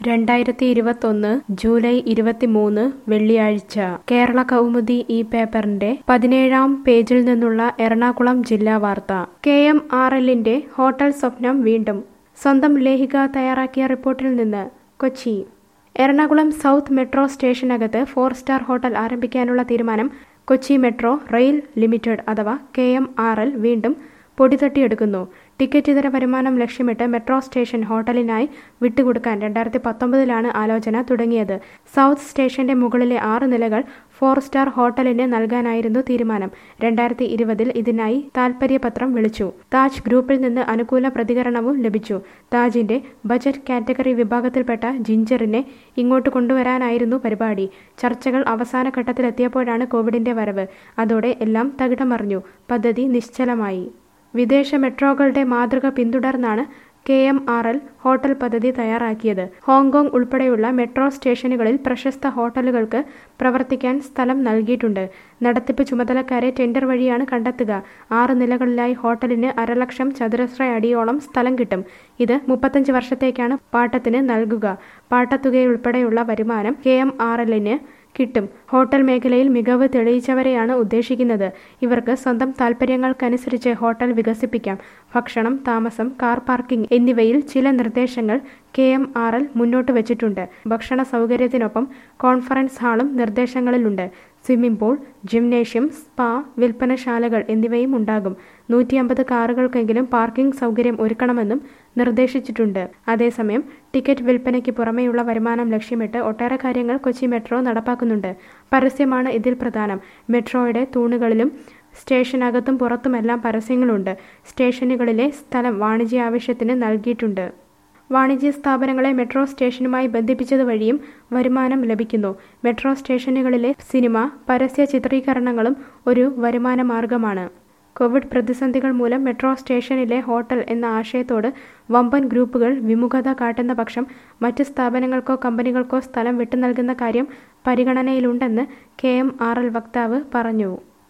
രണ്ടായിരത്തി ഇരുപത്തൊന്ന് ജൂലൈ ഇരുപത്തിമൂന്ന് വെള്ളിയാഴ്ച കേരള കൗമുദി ഈ പേപ്പറിന്റെ പതിനേഴാം പേജിൽ നിന്നുള്ള എറണാകുളം ജില്ലാ വാർത്ത കെ എം ആർ എല്ലിന്റെ ഹോട്ടൽ സ്വപ്നം വീണ്ടും സ്വന്തം ലേഖിക തയ്യാറാക്കിയ റിപ്പോർട്ടിൽ നിന്ന് കൊച്ചി എറണാകുളം സൗത്ത് മെട്രോ സ്റ്റേഷനകത്ത് ഫോർ സ്റ്റാർ ഹോട്ടൽ ആരംഭിക്കാനുള്ള തീരുമാനം കൊച്ചി മെട്രോ റെയിൽ ലിമിറ്റഡ് അഥവാ കെ എം ആർ എൽ വീണ്ടും പൊടിതട്ടിയെടുക്കുന്നു ടിക്കറ്റ് ഇതര വരുമാനം ലക്ഷ്യമിട്ട് മെട്രോ സ്റ്റേഷൻ ഹോട്ടലിനായി വിട്ടുകൊടുക്കാൻ രണ്ടായിരത്തി പത്തൊമ്പതിലാണ് ആലോചന തുടങ്ങിയത് സൗത്ത് സ്റ്റേഷന്റെ മുകളിലെ ആറ് നിലകൾ ഫോർ സ്റ്റാർ ഹോട്ടലിന് നൽകാനായിരുന്നു തീരുമാനം രണ്ടായിരത്തി ഇരുപതിൽ ഇതിനായി താൽപര്യപത്രം വിളിച്ചു താജ് ഗ്രൂപ്പിൽ നിന്ന് അനുകൂല പ്രതികരണവും ലഭിച്ചു താജിന്റെ ബജറ്റ് കാറ്റഗറി വിഭാഗത്തിൽപ്പെട്ട ജിഞ്ചറിനെ ഇങ്ങോട്ട് കൊണ്ടുവരാനായിരുന്നു പരിപാടി ചർച്ചകൾ അവസാന ഘട്ടത്തിലെത്തിയപ്പോഴാണ് കോവിഡിന്റെ വരവ് അതോടെ എല്ലാം തകിടമറിഞ്ഞു പദ്ധതി നിശ്ചലമായി വിദേശ മെട്രോകളുടെ മാതൃക പിന്തുടർന്നാണ് K M R L hotel പദ്ധതി തയ്യാറാക്കിയത് ഹോങ്കോങ് ഉൾപ്പെടെയുള്ള മെട്രോ സ്റ്റേഷനുകളിൽ പ്രശസ്ത ഹോട്ടലുകൾക്ക് പ്രവർത്തിക്കാൻ സ്ഥലം നൽകിയിട്ടുണ്ട് നടത്തിപ്പ് ചുമതലക്കാരെ ടെൻഡർ വഴിയാണ് കണ്ടെത്തുക ആറ് നിലകളിലായി ഹോട്ടലിന് അരലക്ഷം ചതുരശ്ര അടിയോളം സ്ഥലം കിട്ടും ഇത് മുപ്പത്തഞ്ച് വർഷത്തേക്കാണ് പാട്ടത്തിന് നൽകുക പാട്ടത്തുകയുൾപ്പെടെയുള്ള വരുമാനം കെ എം ആർ എല്ലിന് കിട്ടും ഹോട്ടൽ മേഖലയിൽ മികവ് തെളിയിച്ചവരെയാണ് ഉദ്ദേശിക്കുന്നത് ഇവർക്ക് സ്വന്തം താൽപ്പര്യങ്ങൾക്കനുസരിച്ച് ഹോട്ടൽ വികസിപ്പിക്കാം ഭക്ഷണം താമസം കാർ പാർക്കിംഗ് എന്നിവയിൽ ചില നിർദ്ദേശങ്ങൾ കെ എം ആർ എൽ മുന്നോട്ട് വച്ചിട്ടുണ്ട് ഭക്ഷണ സൗകര്യത്തിനൊപ്പം കോൺഫറൻസ് ഹാളും നിർദ്ദേശങ്ങളിലുണ്ട് സ്വിമ്മിംഗ് പൂൾ ജിംനേഷ്യം സ്പാ വിൽപ്പനശാലകൾ എന്നിവയും ഉണ്ടാകും നൂറ്റി അമ്പത് കാറുകൾക്കെങ്കിലും പാർക്കിംഗ് സൗകര്യം ഒരുക്കണമെന്നും നിർദ്ദേശിച്ചിട്ടുണ്ട് അതേസമയം ടിക്കറ്റ് വിൽപ്പനയ്ക്ക് പുറമെയുള്ള വരുമാനം ലക്ഷ്യമിട്ട് ഒട്ടേറെ കാര്യങ്ങൾ കൊച്ചി മെട്രോ നടപ്പാക്കുന്നുണ്ട് പരസ്യമാണ് ഇതിൽ പ്രധാനം മെട്രോയുടെ തൂണുകളിലും സ്റ്റേഷനകത്തും പുറത്തുമെല്ലാം പരസ്യങ്ങളുണ്ട് സ്റ്റേഷനുകളിലെ സ്ഥലം വാണിജ്യ ആവശ്യത്തിന് നൽകിയിട്ടുണ്ട് വാണിജ്യ സ്ഥാപനങ്ങളെ മെട്രോ സ്റ്റേഷനുമായി ബന്ധിപ്പിച്ചത് വഴിയും വരുമാനം ലഭിക്കുന്നു മെട്രോ സ്റ്റേഷനുകളിലെ സിനിമ പരസ്യ ചിത്രീകരണങ്ങളും ഒരു വരുമാന മാർഗമാണ് കോവിഡ് പ്രതിസന്ധികൾ മൂലം മെട്രോ സ്റ്റേഷനിലെ ഹോട്ടൽ എന്ന ആശയത്തോട് വമ്പൻ ഗ്രൂപ്പുകൾ വിമുഖത കാട്ടുന്ന പക്ഷം മറ്റ് സ്ഥാപനങ്ങൾക്കോ കമ്പനികൾക്കോ സ്ഥലം വിട്ടു നൽകുന്ന കാര്യം പരിഗണനയിലുണ്ടെന്ന് കെ എം ആർ എൽ വക്താവ് പറഞ്ഞു